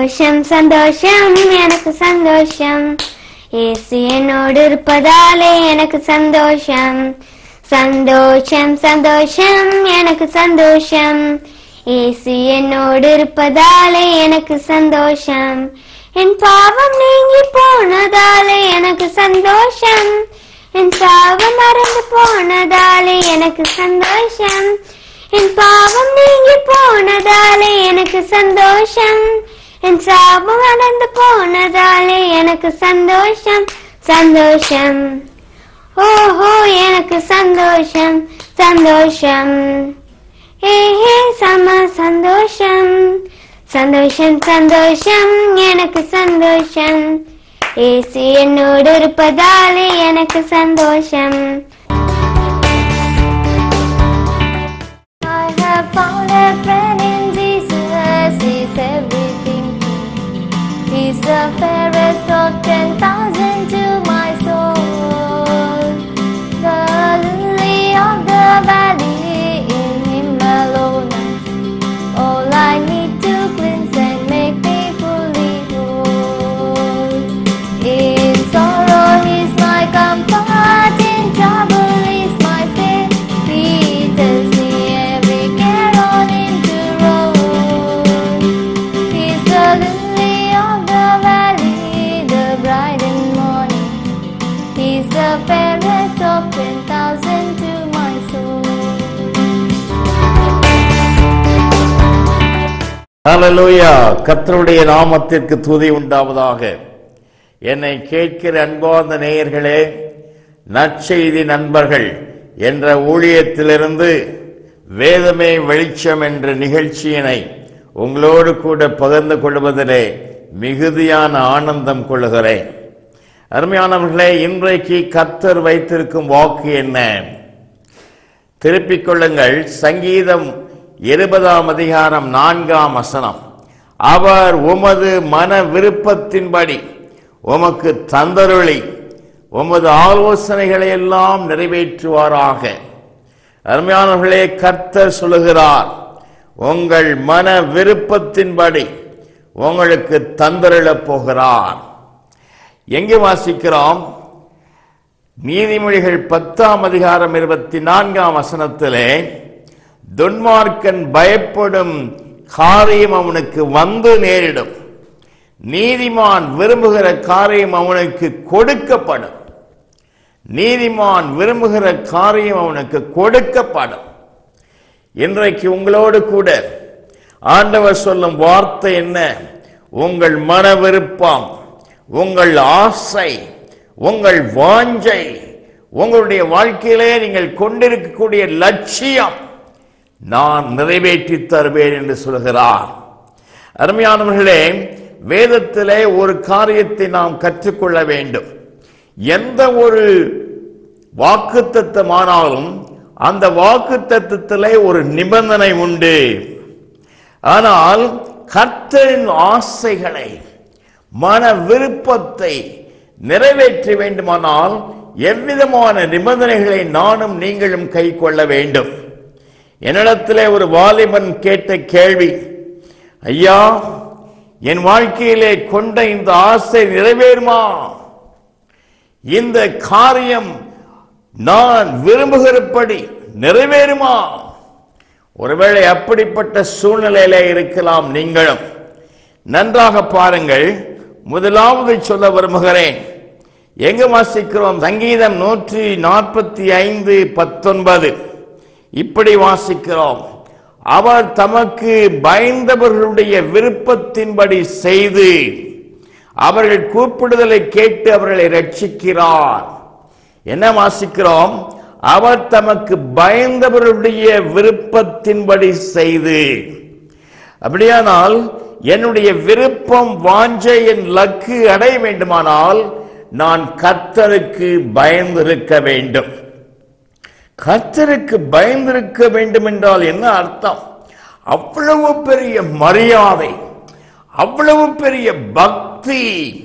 சந்தோஷம் சந்தோஷம் எனக்கு சந்தோஷம் ஏசு என்னோடு இருப்பதாலே எனக்கு சந்தோஷம் சந்தோஷம் சந்தோஷம் எனக்கு சந்தோஷம் ஏசு என்னோடு இருப்பதாலே எனக்கு சந்தோஷம் என் பாவம் நீங்கி போனதாலே எனக்கு சந்தோஷம் என் சாவம் மறந்து போனதாலே எனக்கு சந்தோஷம் என் பாவம் நீங்கி போனதாலே எனக்கு சந்தோஷம் என் சாபம் மறந்து போனதாலே எனக்கு சந்தோஷம் சந்தோஷம் ஓஹோ எனக்கு சந்தோஷம் சந்தோஷம் ஏஹே சம சந்தோஷம் சந்தோஷம் சந்தோஷம் எனக்கு சந்தோஷம் ஏசு என்னோடு இருப்பதாலே எனக்கு சந்தோஷம் I have found a friend in Jesus, He's everything. He's the fairest of ten thousand to my soul. The lily of the valley, in Him alone I see. All I need to cleanse and make me fully whole. In sorrow, He's my comfort. In trouble, He's my stay. He tells me every care on Him to roll. He's the lily of the valley, the bright and morning. He's the fairest of ten thousand to my soul. ஹalleluya கர்த்தருடைய நாமத்திற்கு துதி உண்டாவதாக என்னை கேட்கிற அன்பார்ந்த நேயர்களே நற்செய்தி நண்பர்கள் என்ற ஊழியத்திலிருந்து வேதமே வெளிச்சம் என்ற நிகழ்ச்சியினை உங்களோடு கூட பகிர்ந்து கொள்வதிலே மிகுதியான ஆனந்தம் கொள்ளுகிறேன் அருமையானவர்களே இன்றைக்கு கர்த்தர் வைத்திருக்கும் வாக்கு என்ன திருப்பிக் கொள்ளுங்கள் சங்கீதம் இருபதாம் அதிகாரம் நான்காம் வசனம் அவர் உமது மன விருப்பத்தின்படி உமக்கு தந்தருளி உமது ஆலோசனைகளை எல்லாம் நிறைவேற்றுவாராக அருமையானவர்களே கர்த்தர் சொல்லுகிறார் உங்கள் மன விருப்பத்தின்படி உங்களுக்கு தந்தருளப் போகிறார் எங்கே வாசிக்கிறோம் நீதிமொழிகள் பத்தாம் அதிகாரம் இருபத்தி நான்காம் வசனத்திலே துன்மார்க்கன் பயப்படும் காரியம் அவனுக்கு வந்து நேரிடும் நீதிமான் விரும்புகிற காரியம் அவனுக்கு கொடுக்கப்படும் நீதிமான் விரும்புகிற காரியம் அவனுக்கு கொடுக்கப்படும் இன்றைக்கு உங்களோடு கூட ஆண்டவர் சொல்லும் வார்த்தை என்ன உங்கள் மன விருப்பம் உங்கள் ஆசை உங்கள் வாஞ்சை உங்களுடைய வாழ்க்கையிலே நீங்கள் கொண்டிருக்கக்கூடிய லட்சியம் நான் நிறைவேற்றி தருவேன் என்று சொல்கிறார் அருமையானவர்களே வேதத்திலே ஒரு காரியத்தை நாம் கற்றுக்கொள்ள வேண்டும் எந்த ஒரு வாக்குத்தத்தமானாலும் அந்த வாக்குத்தத்தத்திலே ஒரு நிபந்தனை உண்டு ஆனால் கர்த்தரின் ஆசைகளை மன விருப்பத்தை நிறைவேற்ற வேண்டுமானால் எவ்விதமான நிபந்தனைகளை நானும் நீங்களும் கை கொள்ள வேண்டும் என்னிடத்திலே ஒரு வாலிபன் கேட்ட கேள்வி ஐயா என் வாழ்க்கையிலே கொண்ட இந்த ஆசை நிறைவேறுமா இந்த காரியம் நான் விரும்புகிறபடி நிறைவேறுமா ஒருவேளை அப்படிப்பட்ட சூழ்நிலையில இருக்கலாம் நீங்களும் நன்றாக பாருங்கள் முதலாவது சொல்ல விரும்புகிறேன் எங்க வாசிக்கிறோம் சங்கீதம் நூற்றி நாற்பத்தி ஐந்து பத்தொன்பது இப்படி வாசிக்கிறோம் அவர் தமக்கு பயந்தவர்களுடைய விருப்பத்தின்படி செய்து அவர்கள் கூப்பிடுதலை கேட்டு அவர்களை ரட்சிக்கிறார் என்ன வாசிக்கிறோம் அவர் தமக்கு பயந்தவருடைய விருப்பத்தின்படி செய்து அப்படியானால் என்னுடைய விருப்பம் வாஞ்சை என் லக்கு அடைய வேண்டுமானால் நான் கர்த்தருக்கு பயந்திருக்க வேண்டும் கர்த்தருக்கு பயந்திருக்க வேண்டும் என்றால் என்ன அர்த்தம் அவ்வளவு பெரிய மரியாதை அவ்வளவு பெரிய பக்தி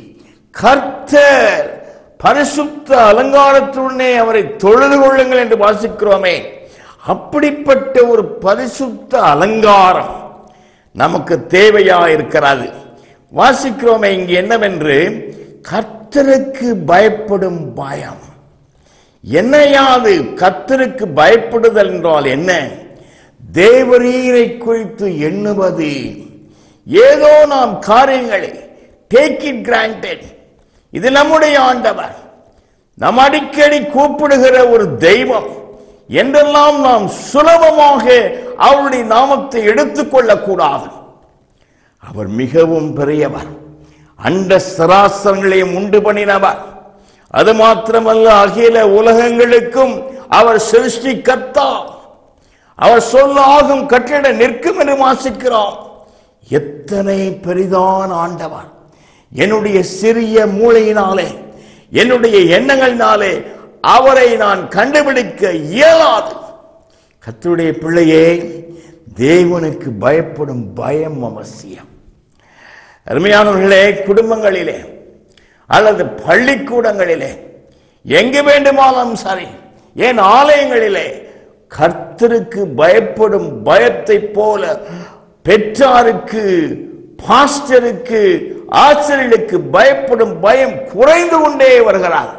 கர்த்தர் பரிசுத்த அலங்காரத்துடனே அவரை தொழுது கொள்ளுங்கள் என்று வாசிக்கிறோமே அப்படிப்பட்ட ஒரு பரிசுத்த அலங்காரம் நமக்கு தேவையா இருக்கிறது வாசிக்கிறோமே இங்கு என்னவென்று கர்த்தருக்கு பயப்படும் பயம் என்னையாது கர்த்தருக்கு பயப்படுதல் என்றால் என்ன தேவரீரை குறித்து எண்ணுவது ஏதோ நாம் காரியங்களை டேக் இட் கிராண்டட் இது நம்முடைய ஆண்டவர் நாம் அடிக்கடி கூப்பிடுகிற ஒரு தெய்வம் என்றெல்லாம் நாம் சுலபமாக அவருடைய நாமத்தை எடுத்துக்கொள்ளக் கூடாது அவர் மிகவும் பெரியவர் அண்ட சராசரங்களையும் உண்டு பண்ணினவர் அது மாத்திரமல்ல அகில உலகங்களுக்கும் அவர் சிருஷ்டிக்கர்த்தா அவர் சொல்ல ஆகும் கட்டிட நிற்கும் என்று வாசிக்கிறோம் எத்தனை பெரிதான் ஆண்டவர் என்னுடைய சிறிய மூளையினாலே என்னுடைய எண்ணங்களினாலே அவரை நான் கண்டுபிடிக்க இயலாது கர்த்தருடைய பிள்ளையே தேவனுக்கு பயப்படும் பயம் அவசியம் அருமையானவர்களே குடும்பங்களிலே அல்லது பள்ளிக்கூடங்களிலே எங்கு வேண்டுமானாலும் சரி ஏன் ஆலயங்களிலே கர்த்தருக்கு பயப்படும் பயத்தை போல பெற்றாருக்கு பாஸ்டருக்கு ஆசிரியர்களுக்கு பயப்படும் பயம் குறைந்து கொண்டே வருகிறார்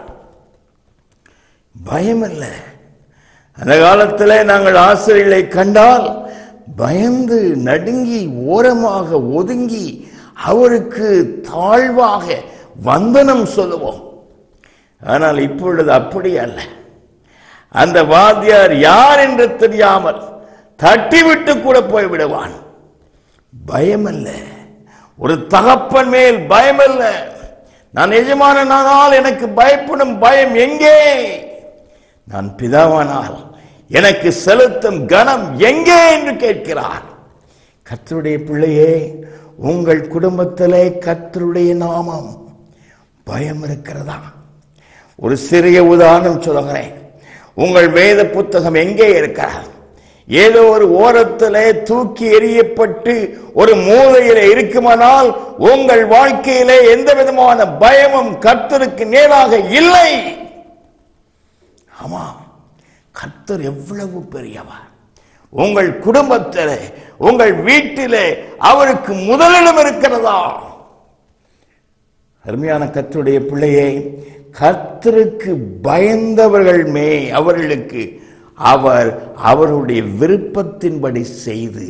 பயம் இல்லை அந்த காலத்தில் நாங்கள் ஆசிரியர்களை கண்டால் பயந்து நடுங்கி ஓரமாக ஒதுங்கி அவருக்கு தாழ்வாக வந்தனம் சொல்லுவோம் ஆனால் இப்பொழுது அப்படி அல்ல அந்த வாத்தியார் யார் என்று தெரியாமல் தட்டிவிட்டு கூட போய் விடுவான் பயமல்ல ஒரு தகப்பன் மேல் பயமல்ல நான் எஜமானனானால் எனக்கு பயப்படும் பயம் எங்கே நான் பிதாவானால் எனக்கு செலுத்தும் கனம் எங்கே என்று கேட்கிறார் கர்த்தருடைய பிள்ளையே உங்கள் குடும்பத்திலே கர்த்தருடைய நாமம் பயம் இருக்கிறதா ஒரு சிறிய உதாரணம் சொல்லுகிறேன் உங்கள் வேத புத்தகம் எங்கே இருக்கிறது ஏதோ ஒரு ஓரத்திலே தூக்கி எறியப்பட்டு ஒரு மூலையிலே இருக்குமானால் உங்கள் வாழ்க்கையிலே எந்த விதமான பயமும் கர்த்தருக்கு நேராக இல்லை ஆமா கர்த்தர் எவ்வளவு பெரியவர் உங்கள் குடும்பத்திலே உங்கள் வீட்டிலே அவருக்கு முதலிடம் இருக்கிறதா அருமையான கர்த்தருடைய பிள்ளையே கர்த்தருக்கு பயந்தவர்கள் மே அவர்களுக்கு அவர் அவருடைய விருப்பத்தின்படி செய்து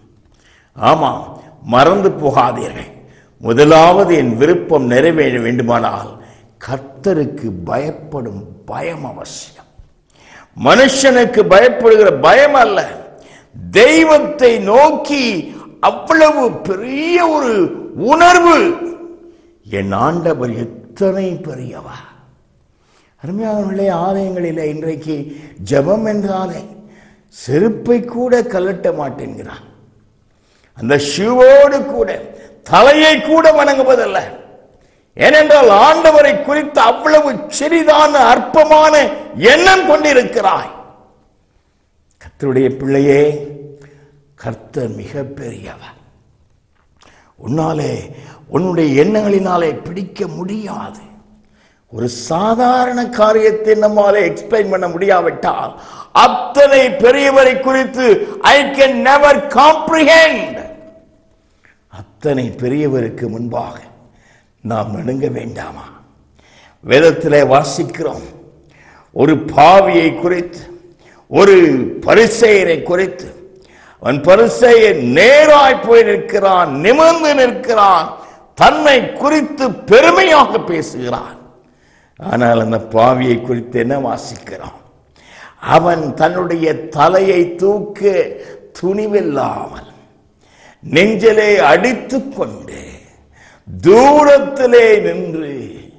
ஆமா மறந்து போகாதீர்கள் முதலாவது என் விருப்பம் நிறைவேற வேண்டுமானால் கர்த்தருக்கு பயப்படும் பயம் அவசியம் மனுஷனுக்கு பயப்படுகிற பயம் அல்ல தெய்வத்தை நோக்கி அவ்வளவு பெரிய ஒரு உணர்வு என் ஆண்டவர் எத்தனை பெரியவர் அருமையானவர்களே ஆலயங்களில் இன்றைக்கு ஜெபம் என்றாலே செருப்பை கூட கலட்ட மாட்டேங்கிறான் அந்த ஷூவோடு கூட தலையை கூட வணங்குவதல்ல ஏனென்றால் ஆண்டவரை குறித்து அவ்வளவு சிறிதான அற்பமான எண்ணம் கொண்டிருக்கிறாய் கர்த்தருடைய பிள்ளையே கர்த்தர் மிக பெரியவர் உன்னாலே உன்னுடைய எண்ணங்களினாலே பிடிக்க முடியாது ஒரு சாதாரண காரியத்தை நம்மாலே எக்ஸ்பிளைன் பண்ண முடியாவிட்டால் அத்தனை பெரியவரை குறித்து ஐ கேன் நெவர் காம்ப்ரிஹெண்ட் அத்தனை பெரியவருக்கு முன்பாக நாம் நடுங்க வேண்டாமா வேதத்திலே வாசிக்கிறோம் ஒரு பாவியை குறித்து ஒரு பரிசெயரை குறித்து அவன் பரிசெயர் நேராய் போய் நிற்கிறான் நிமிர்ந்து நிற்கிறான் தன்னை குறித்து பெருமையாக பேசுகிறான் ஆனால் அந்த பாவியை குறித்து என்ன வாசிக்கிறோம் அவன் தன்னுடைய தலையை தூக்க துணிவில்லாமல் நெஞ்சிலே அடித்துக் கொண்டு தூரத்திலே நின்று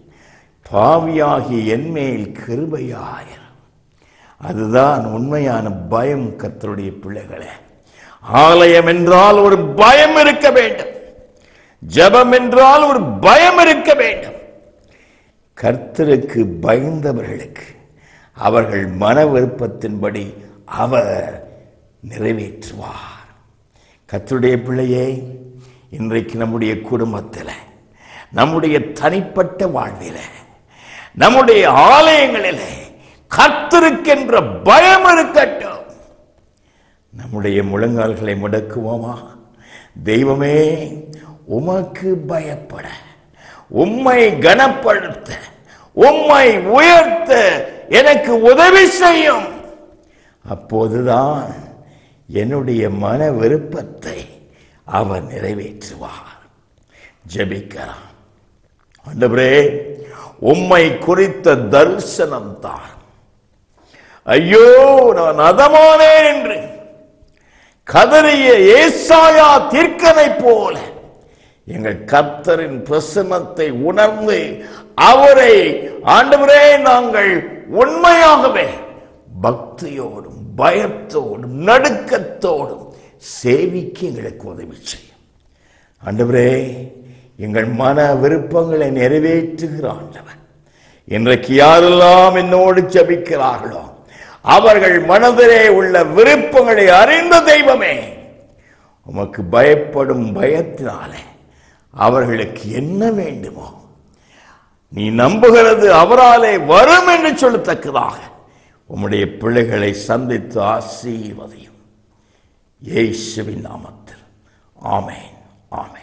பாவியாகி என்மேல் கிருபையாயிரம் அதுதான் உண்மையான பயம் கர்த்தருடைய பிள்ளைகளே ஆலயம் என்றால் ஒரு பயம் இருக்க வேண்டும் ஜெபம் என்றால் ஒரு பயம் இருக்க வேண்டும் கர்த்தருக்கு பயந்தவர்களுக்கு அவர்கள் மன விருப்பத்தின்படி அவர் நிறைவேற்றுவார் கர்த்தருடைய பிள்ளையே இன்றைக்கு நம்முடைய குடும்பத்தில் நம்முடைய தனிப்பட்ட வாழ்வில நம்முடைய ஆலயங்களில் கர்த்தருக்கென்ற பயம் இருக்கட்டும் நம்முடைய முழங்கால்களை முடக்குவோமா தெய்வமே உமக்கு பயப்பட உம்மை கனப்படுத்த உம்மை உயர்த்த எனக்கு உதவி செய்யும் அப்போதுதான் என்னுடைய மன விருப்பத்தை அவர் நிறைவேற்றுவார் ஜெபிக்கலாம் ஆண்டவரே உம்மை குறித்த தரிசனம் தான் ஐயோ நான் அதமானேன் என்று கதறிய ஏசாயா தீர்க்கனை போல எங்கள் கர்த்தரின் பிரசன்னத்தை உணர்ந்து அவரை ஆண்டவரே நாங்கள் உண்மையாகவே பக்தியோடும் பயத்தோடும் நடுக்கத்தோடும் சேவிக்க எங்களுக்கு உதவி செய்யும் ஆண்டவரே எங்கள் மன விருப்பங்களை நிறைவேற்றுகிற ஆண்டவர் இன்றைக்கு யாரெல்லாம் என்னோடு ஜபிக்கிறார்களோ அவர்கள் மனதிலே உள்ள விருப்பங்களை அறிந்த தெய்வமே உமக்கு பயப்படும் பயத்தினாலே அவர்களுக்கு என்ன வேண்டுமோ நீ நம்புகிறது அவராலே வரும் என்று சொல்லத்தக்கதாக உம்முடைய பிள்ளைகளை சந்தித்து ஆசீர்வதியும் இயேசுவின் நாமத்தில் ஆமென் ஆமென்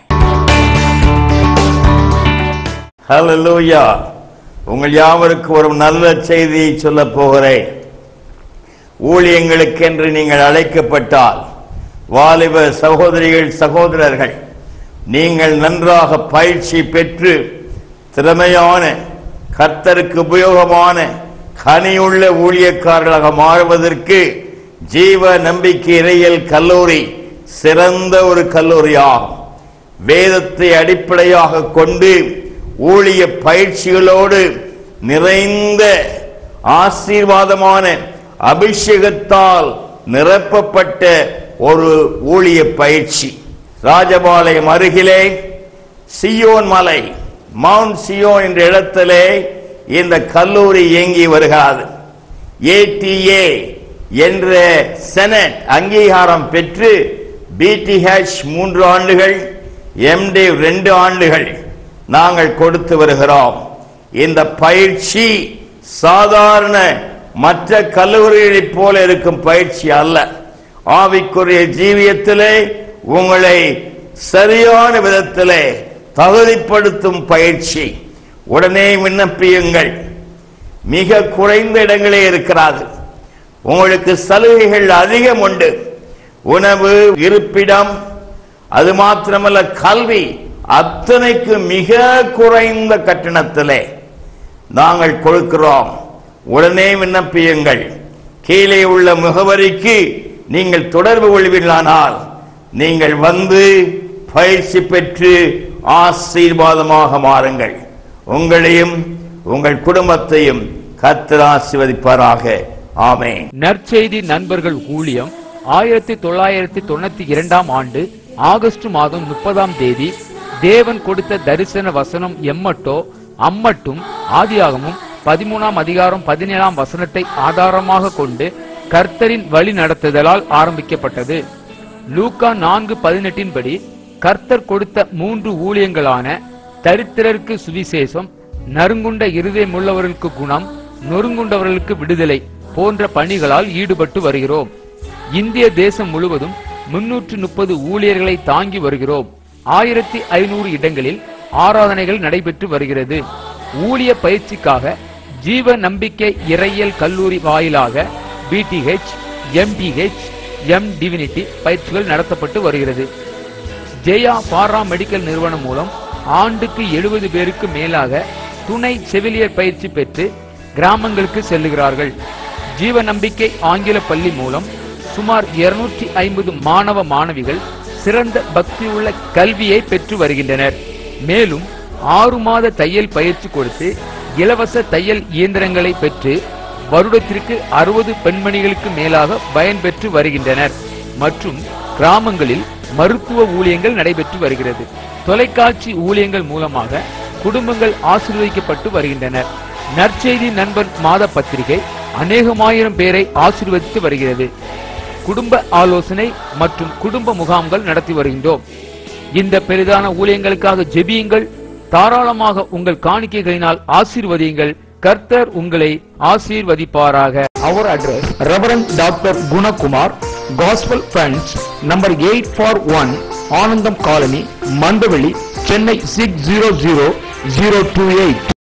ஹalleluya உங்கள் யாவருக்கு ஒரு நல்ல செய்தியை சொல்ல போகிறேன் ஊழியங்களுக்கென்று நீங்கள் அழைக்கப்பட்டால் வாலிப சகோதரிகள் சகோதரர்கள் நீங்கள் நன்றாக பயிற்சி பெற்று திறமையான கர்த்தருக்கு உபயோகமான கனியுள்ள ஊழியக்காரர்களாக மாறுவதற்கு ஜீவ நம்பிக்கை இறையியல் கல்லூரி சிறந்த ஒரு கல்லூரியாகும் வேதத்தை அடிப்படையாக கொண்டு ஊழிய பயிற்சிகளோடு நிறைந்த ஆசீர்வாதமான அபிஷேகத்தால் நிரப்பப்பட்ட ஒரு ஊழிய பயிற்சி ராஜபாளையம் அருகிலே சியோன் மலை மவுண்ட் சியோன் என்ற இடத்திலே இந்த கல்லூரி இயங்கி வருகிறது ஏடிஏ என்ற செனட் அங்கீகாரம் பெற்று பிடிஹெச் மூன்று ஆண்டுகள் எம்டி ரெண்டு ஆண்டுகள் நாங்கள் கொடுத்து வருகிறோம் இந்த பயிற்சி சாதாரண மற்ற கல்லூரிகளைப் போல இருக்கும் பயிற்சி அல்ல ஆவிக்குரிய ஜீவியத்திலே உங்களை சரியான விதத்திலே தகுதிப்படுத்தும் பயிற்சி உடனே விண்ணப்பியுங்கள் மிக குறைந்த இடங்களே இருக்கிறது உங்களுக்கு சலுகைகள் அதிகம் உண்டு உணவு இருப்பிடம் அது மாத்திரமல்ல கல்வி அத்தனைக்கு மிக குறைந்த கட்டணத்திலே நாங்கள் கொடுக்கிறோம் உடனே விண்ணப்பியுங்கள் கீழே உள்ள முகவரிக்கு நீங்கள் தொடர்பு கொள்வீர்களானால் நீங்கள் வந்து பயிற்சி பெற்று ஆசீர்வாதமாக மாறுங்கள் உங்களையும் உங்கள் குடும்பத்தையும் கர்த்தர் ஆசீர்வதிப்பாராக ஆமென் நற்செய்தி நண்பர்கள் ஊழியம் ஆயிரத்தி தொள்ளாயிரத்தி தொண்ணூத்தி இரண்டாம் ஆண்டு ஆகஸ்ட் மாதம் முப்பதாம் தேதி தேவன் கொடுத்த தரிசன வசனம் எம்மட்டோ அம்மட்டும் ஆதியாகமும் பதிமூணாம் அதிகாரம் பதினேழாம் வசனத்தை ஆதாரமாக கொண்டு கர்த்தரின் வழி நடத்துதலால் ஆரம்பிக்கப்பட்டது லூக்கா நான்கு பதினெட்டின் படி கர்த்தர் கொடுத்த மூன்று ஊழியங்களான தரித்திரருக்கு சுவிசேஷம் நறுங்குண்ட இருதயமுள்ளவர்களுக்கு குணம் நொறுங்குண்டவர்களுக்கு விடுதலை போன்ற பணிகளால் ஈடுபட்டு வருகிறோம் இந்திய தேசம் முழுவதும் முன்னூற்று முப்பது ஊழியர்களை தாங்கி வருகிறோம் ஆயிரத்தி ஐநூறு இடங்களில் ஆராதனைகள் நடைபெற்று வருகிறது ஊழிய பயிற்சிக்காக ஜீவ நம்பிக்கை இறையியல் கல்லூரி வாயிலாக பிடிஹெச் எம்டிஹெச் எம் டிவினிட்டி பயிற்சிகள் நடத்தப்பட்டு வருகிறது ஜெயா பாரா மெடிக்கல் நிறுவனம் மூலம் ஆண்டுக்கு எழுபது பேருக்கு மேலாக துணை செவிலியர் பயிற்சி பெற்று கிராமங்களுக்கு செல்லுகிறார்கள் ஜீவ நம்பிக்கை ஆங்கில பள்ளி மூலம் சுமார் 250 ஐம்பது மாணவ மாணவிகள் சிறந்த பக்தியுள்ள கல்வியை பெற்று வருகின்றனர் மேலும் ஆறு மாத தையல் பயிற்சி கொடுத்து இலவச தையல் இயந்திரங்களை பெற்று வருடத்திற்கு அறுபது பெண்மணிகளுக்கு மேலாக பயன்பெற்று வருகின்றனர் மற்றும் கிராமங்களில் மருத்துவ ஊழியங்கள் நடைபெற்று வருகிறது தொலைக்காட்சி ஊழியங்கள் மூலமாக குடும்பங்கள் ஆசீர்வதிக்கப்பட்டு வருகின்றனர் நற்செய்தி நண்பன் மாத பத்திரிகை அநேகமாயிரம் பேரை ஆசீர்வதித்து வருகிறது குடும்ப ஆலோசனை மற்றும் குடும்ப முகாம்கள் நடத்தி வருகின்றோம் இந்த பெரிதான ஊழியங்களுக்காக ஜெபியுங்கள் தாராளமாக உங்கள் காணிக்கைகளினால் ஆசீர்வதியுங்கள் கர்த்தர் உங்களை ஆசீர்வதிப்பாராக அவர் address reverend doctor Gunakumar gospel friends number eight four one Anandam colony Mandaveli Chennai six zero zero zero two eight